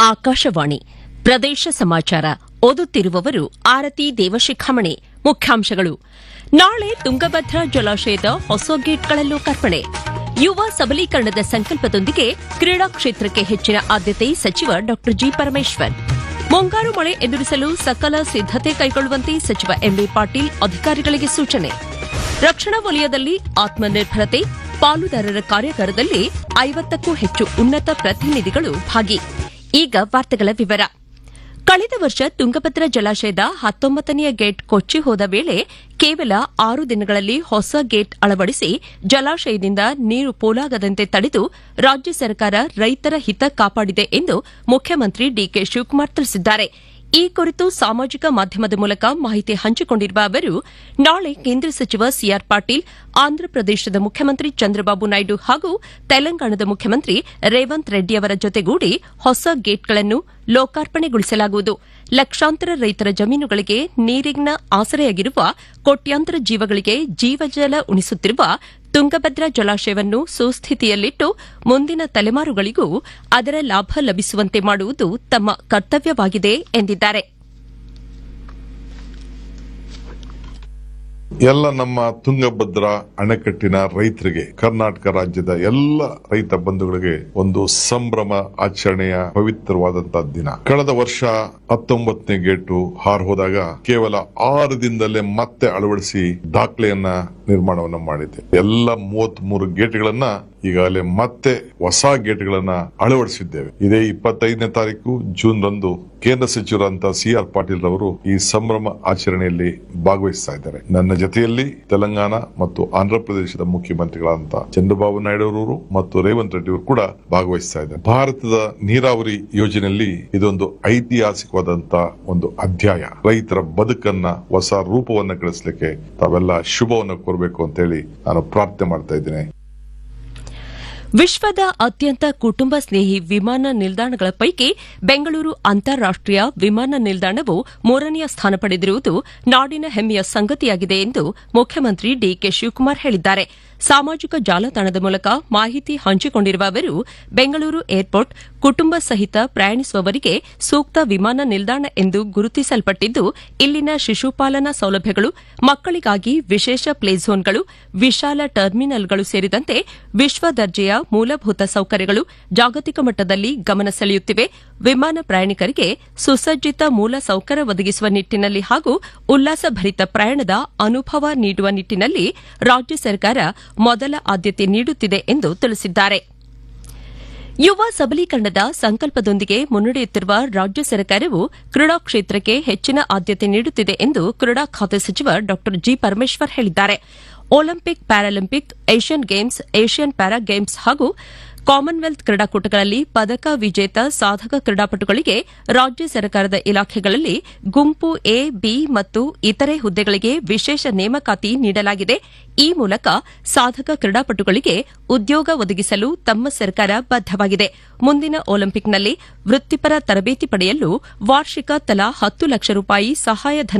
ಆಕಾಶವಾಣಿ ಪ್ರದೇಶ ಸಮಾಚಾರ ಓದುತ್ತಿರುವವರು ಆರತಿ ದೇವಶಿಖಾಮಣಿ ಮುಖ್ಯಾಂಶಗಳು ನಾಳೆ ತುಂಗಭದ್ರಾ ಜಲಾಶಯದ ಹೊಸ ಗೇಟ್ಗಳಲ್ಲೂ ಕರ್ಪಣೆ ಯುವ ಸಬಲೀಕರಣದ ಸಂಕಲ್ಪದೊಂದಿಗೆ ಕ್ರೀಡಾ ಕ್ಷೇತ್ರಕ್ಕೆ ಹೆಚ್ಚಿನ ಆದ್ಯತೆ ಸಚಿವ ಡಾ ಜಿ ಪರಮೇಶ್ವರ್ ಮುಂಗಾರು ಮಳೆ ಎದುರಿಸಲು ಸಕಲ ಸಿದ್ದತೆ ಕೈಗೊಳ್ಳುವಂತೆ ಸಚಿವ ಎಂಬಿ ಪಾಟೀಲ್ ಅಧಿಕಾರಿಗಳಿಗೆ ಸೂಚನೆ ರಕ್ಷಣಾ ವಲಯದಲ್ಲಿ ಆತ್ಮನಿರ್ಭರತೆ ಪಾಲುದಾರರ ಕಾರ್ಯಾಗಾರದಲ್ಲಿ ಐವತ್ತಕ್ಕೂ ಹೆಚ್ಚು ಉನ್ನತ ಪ್ರತಿನಿಧಿಗಳು ಭಾಗಿ ಈಗ ವಾರ್ತೆಗಳ ವಿವರ ಕಳೆದ ವರ್ಷ ತುಂಗಭದ್ರಾ ಜಲಾಶಯದ ಹತ್ತೊಂಬತ್ತನೆಯ ಗೇಟ್ ಕೊಚ್ಚಿ ಹೋದ ವೇಳೆ ಕೇವಲ ಆರು ದಿನಗಳಲ್ಲಿ ಹೊಸ ಗೇಟ್ ಅಳವಡಿಸಿ ಜಲಾಶಯದಿಂದ ನೀರು ಪೋಲಾಗದಂತೆ ತಡೆದು ರಾಜ್ಯ ಸರ್ಕಾರ ರೈತರ ಹಿತ ಕಾಪಾಡಿದೆ ಎಂದು ಮುಖ್ಯಮಂತ್ರಿ ಡಿಕೆ ಶಿವಕುಮಾರ್ ತಿಳಿಸಿದ್ದಾರೆ ಈ ಕುರಿತು ಸಾಮಾಜಿಕ ಮಾಧ್ಯಮದ ಮೂಲಕ ಮಾಹಿತಿ ಹಂಚಿಕೊಂಡಿರುವ ಅವರು ನಾಳೆ ಕೇಂದ್ರ ಸಚಿವ ಸಿಆರ್ ಪಾಟೀಲ್ ಆಂಧ್ರಪ್ರದೇಶದ ಮುಖ್ಯಮಂತ್ರಿ ಚಂದ್ರಬಾಬು ನಾಯ್ಡು ಹಾಗೂ ತೆಲಂಗಾಣದ ಮುಖ್ಯಮಂತ್ರಿ ರೇವಂತ್ ರೆಡ್ಡಿ ಅವರ ಜೊತೆಗೂಡಿ ಹೊಸ ಗೇಟ್ಗಳನ್ನು ಲೋಕಾರ್ಪಣೆಗೊಳಿಸಲಾಗುವುದು ಲಕ್ಷಾಂತರ ರೈತರ ಜಮೀನುಗಳಿಗೆ ನೀರಿನ ಆಸರೆಯಾಗಿರುವ ಕೋಟ್ಯಾಂತರ ಜೀವಗಳಿಗೆ ಜೀವಜಲ ಉಣಿಸುತ್ತಿರುವ ತುಂಗಭದ್ರಾ ಜಲಾಶಯವನ್ನು ಸುಸ್ಥಿತಿಯಲ್ಲಿಟ್ಟು ಮುಂದಿನ ತಲೆಮಾರುಗಳಿಗೂ ಅದರ ಲಾಭ ಲಭಿಸುವಂತೆ ಮಾಡುವುದು ತಮ್ಮ ಕರ್ತವ್ಯವಾಗಿದೆ ಎಂದಿದ್ದಾರೆ ಎಲ್ಲ ನಮ್ಮ ತುಂಗಭದ್ರಾ ಅಣೆಕಟ್ಟಿನ ರೈತರಿಗೆ ಕರ್ನಾಟಕ ರಾಜ್ಯದ ಎಲ್ಲ ರೈತ ಬಂಧುಗಳಿಗೆ ಒಂದು ಸಂಭ್ರಮ ಆಚರಣೆಯ ಪವಿತ್ರವಾದಂತಹ ದಿನ ಕಳೆದ ವರ್ಷ ಹತ್ತೊಂಬತ್ತನೇ ಗೇಟು ಹಾರ್ ಹೋದಾಗ ಕೇವಲ ಆರು ದಿನದಲ್ಲೇ ಮತ್ತೆ ಅಳವಡಿಸಿ ದಾಖಲೆಯನ್ನ ನಿರ್ಮಾಣವನ್ನ ಮಾಡಿದೆ ಎಲ್ಲ ಮೂವತ್ತ್ ಮೂರು ಗೇಟ್ಗಳನ್ನ ಈಗಾಗಲೇ ಮತ್ತೆ ಹೊಸ ಗೇಟ್ಗಳನ್ನ ಅಳವಡಿಸಿದ್ದೇವೆ ಇದೇ ಇಪ್ಪತ್ತೈದನೇ ತಾರೀಕು ಜೂನ್ ರಂದು ಕೇಂದ್ರ ಸಚಿವರಂತ ಸಿ ಆರ್ ಪಾಟೀಲ್ ರವರು ಈ ಸಂಭ್ರಮ ಆಚರಣೆಯಲ್ಲಿ ಭಾಗವಹಿಸ್ತಾ ಇದ್ದಾರೆ ನನ್ನ ಜೊತೆಯಲ್ಲಿ ತೆಲಂಗಾಣ ಮತ್ತು ಆಂಧ್ರಪ್ರದೇಶದ ಮುಖ್ಯಮಂತ್ರಿಗಳಾದಂತ ಚಂದ್ರಬಾಬು ನಾಯ್ಡು ಅವರು ಮತ್ತು ರೇವಂತ್ ರೆಡ್ಡಿ ಅವರು ಕೂಡ ಭಾಗವಹಿಸ್ತಾ ಇದ್ದಾರೆ ಭಾರತದ ನೀರಾವರಿ ಯೋಜನೆಯಲ್ಲಿ ಇದೊಂದು ಐತಿಹಾಸಿಕವಾದಂತ ಒಂದು ಅಧ್ಯಾಯ ರೈತರ ಬದುಕನ್ನ ಹೊಸ ರೂಪವನ್ನ ಕಳಿಸಲಿಕ್ಕೆ ತಾವೆಲ್ಲ ಶುಭವನ್ನು ಕೋರಬೇಕು ಅಂತೇಳಿ ನಾನು ಪ್ರಾರ್ಥನೆ ಮಾಡ್ತಾ ಇದ್ದೇನೆ ವಿಶ್ವದ ಅತ್ಯಂತ ಕುಟುಂಬ ಸ್ನೇಹಿ ವಿಮಾನ ನಿಲ್ದಾಣಗಳ ಪೈಕಿ ಬೆಂಗಳೂರು ಅಂತಾರಾಷ್ಟೀಯ ವಿಮಾನ ನಿಲ್ದಾಣವು ಮೂರನೆಯ ಸ್ಥಾನ ಪಡೆದಿರುವುದು ನಾಡಿನ ಹೆಮ್ಮೆಯ ಸಂಗತಿಯಾಗಿದೆ ಎಂದು ಮುಖ್ಯಮಂತ್ರಿ ಡಿಕೆ ಶಿವಕುಮಾರ್ ಹೇಳಿದ್ದಾರೆ ಸಾಮಾಜಿಕ ಜಾಲತಾಣದ ಮೂಲಕ ಮಾಹಿತಿ ಹಂಚಿಕೊಂಡಿರುವ ಅವರು ಬೆಂಗಳೂರು ಏರ್ಪೋರ್ಟ್ ಕುಟುಂಬ ಸಹಿತ ಪ್ರಯಾಣಿಸುವವರಿಗೆ ಸೂಕ್ತ ವಿಮಾನ ನಿಲ್ದಾಣ ಎಂದು ಗುರುತಿಸಲ್ಪಟ್ಟಿದ್ದು ಇಲ್ಲಿನ ಶಿಶುಪಾಲನಾ ಸೌಲಭ್ಯಗಳು ಮಕ್ಕಳಿಗಾಗಿ ವಿಶೇಷ ಪ್ಲೇ ಝೋನ್ಗಳು ವಿಶಾಲ ಟರ್ಮಿನಲ್ಗಳು ಸೇರಿದಂತೆ ವಿಶ್ವ ದರ್ಜೆಯ ಮೂಲಭೂತ ಸೌಕರ್ಯಗಳು ಜಾಗತಿಕ ಮಟ್ಟದಲ್ಲಿ ಗಮನ ಸೆಳೆಯುತ್ತಿವೆ ವಿಮಾನ ಪ್ರಯಾಣಿಕರಿಗೆ ಸುಸಜ್ಜಿತ ಮೂಲ ಸೌಕರ್ಯ ಒದಗಿಸುವ ನಿಟ್ಟಿನಲ್ಲಿ ಹಾಗೂ ಉಲ್ಲಾಸಭರಿತ ಪ್ರಯಾಣದ ಅನುಭವ ನೀಡುವ ನಿಟ್ಟಿನಲ್ಲಿ ರಾಜ್ಯ ಸರ್ಕಾರ ಮೊದಲ ಆದ್ಯತೆ ನೀಡುತ್ತಿದೆ ಎಂದು ತಿಳಿಸಿದ್ದಾರೆ ಯುವ ಸಬಲೀಕರಣದ ಸಂಕಲ್ಪದೊಂದಿಗೆ ಮುನ್ನಡೆಯುತ್ತಿರುವ ರಾಜ್ಯ ಸರ್ಕಾರವು ಕ್ರೀಡಾ ಕ್ಷೇತ್ರಕ್ಕೆ ಹೆಚ್ಚಿನ ಆದ್ಯತೆ ನೀಡುತ್ತಿದೆ ಎಂದು ಕ್ರೀಡಾ ಖಾತೆ ಸಚಿವ ಡಾ ಜಿ ಪರಮೇಶ್ವರ್ ಹೇಳಿದ್ದಾರೆ Olympic Paralympic Asian Games Asian Para Games ಹಾಗೂ ಕಾಮನ್ವೆಲ್ತ್ ಕ್ರೀಡಾಕೂಟಗಳಲ್ಲಿ ಪದಕ ವಿಜೇತ ಸಾಧಕ ಕ್ರೀಡಾಪಟುಗಳಿಗೆ ರಾಜ್ಯ ಸರ್ಕಾರದ ಇಲಾಖೆಗಳಲ್ಲಿ ಗುಂಪು ಎ ಬಿ ಮತ್ತು ಇತರೆ ಹುದ್ದೆಗಳಿಗೆ ವಿಶೇಷ ನೇಮಕಾತಿ ನೀಡಲಾಗಿದೆ ಈ ಮೂಲಕ ಸಾಧಕ ಕ್ರೀಡಾಪಟುಗಳಿಗೆ ಉದ್ಯೋಗ ಒದಗಿಸಲು ತಮ್ಮ ಸರ್ಕಾರ ಬದ್ದವಾಗಿದೆ ಮುಂದಿನ ಒಲಿಂಪಿಕ್ನಲ್ಲಿ ವೃತ್ತಿಪರ ತರಬೇತಿ ಪಡೆಯಲು ವಾರ್ಷಿಕ ತಲಾ ಹತ್ತು ಲಕ್ಷ ರೂಪಾಯಿ ಸಹಾಯಧನ